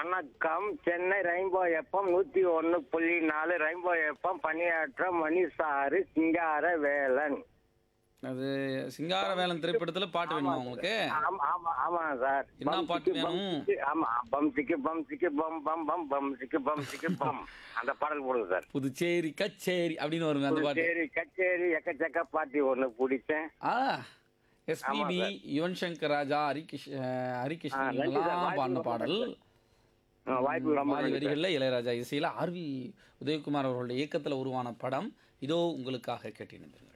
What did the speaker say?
வணக்கம் Chennai rainbow FM நூத்தி ஒன்னு புள்ளி நாலு ரெயின்போ எஃப்எம் பணியாற்ற மணிசாரு சிங்கார வேலன் அது சிங்கார வேலன் திரைப்படத்துல பாட்டு வேணுமா உங்களுக்கு ஆமா ஆமா ஆமா சார் என்ன பம் பாட்டு சிக்கு பம் வேணும்? சிக்கு, ஆமா பம் சிக்கு பம் சிக்கு பம் பம் பம் பம் சிக்கு பம் சிக்கு பம் அந்த பாடல் போடுங்க சார் புதுச்சேரி கச்சேரி அப்படின்னு வருங்க அந்த பாட்டு சரி கச்சேரி எக்கச்சக்க பாட்டி ஒண்ணு பிடிச்சேன் ஆ எஸ்பிபி யுவன் சங்கர் ராஜா ஹரிகிஷ் அஹ், ஹரிகிருஷ்ணன் ஆ, நன்றி சார். இவங்கெல்லாம் வாய்ப்பு பாடின ரொம்ப பாடல் ஆ, வாய்ப்பு ரொம்ப மாறி நன்றி சார். வரிகளில் இளையராஜா இசையில் ஆர்வி உதயகுமார் அவர்களுடைய இயக்கத்தில் உருவான படம் இதோ உங்களுக்காக கேட்டிருந்தீர்கள்